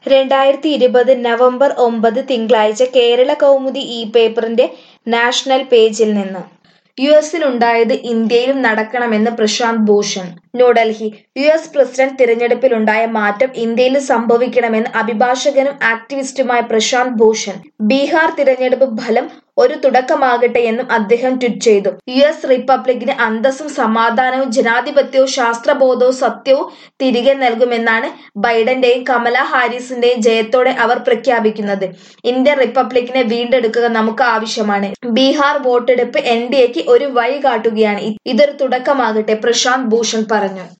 രണ്ടായിരത്തി ഇരുപത് നവംബർ ഒമ്പത് തിങ്കളാഴ്ച കേരള കൗമുദി ഈ പേപ്പറിന്റെ നാഷണൽ പേജിൽ നിന്ന് യു എസിലുണ്ടായത് ഇന്ത്യയിലും നടക്കണമെന്ന് Prashant Bhushan New Delhi U S president തിരഞ്ഞെടുപ്പിലുണ്ടായ മാറ്റം ഇന്ത്യയിലും സംഭവിക്കണമെന്ന് അഭിഭാഷകനും ആക്ടിവിസ്റ്റുമായ പ്രശാന്ത് ഭൂഷൺ ബീഹാർ തിരഞ്ഞെടുപ്പ് ഫലം ഒരു തുടക്കമാകട്ടെ എന്നും അദ്ദേഹം ട്വീറ്റ് ചെയ്തു യു എസ് റിപ്പബ്ലിക്കിന് അന്തസ്സും സമാധാനവും ജനാധിപത്യവും ശാസ്ത്രബോധവും സത്യവും തിരികെ നൽകുമെന്നാണ് ബൈഡന്റെയും കമല ഹാരിസിന്റെയും ജയത്തോടെ അവർ പ്രഖ്യാപിക്കുന്നത് ഇന്ത്യൻ റിപ്പബ്ലിക്കിനെ വീണ്ടെടുക്കുക നമുക്ക് ആവശ്യമാണ് ബീഹാർ വോട്ടെടുപ്പ് എൻ ഡി എക്ക് ഒരു വഴി കാട്ടുകയാണ് ഇതൊരു തുടക്കമാകട്ടെ പ്രശാന്ത് ഭൂഷൺ പറഞ്ഞു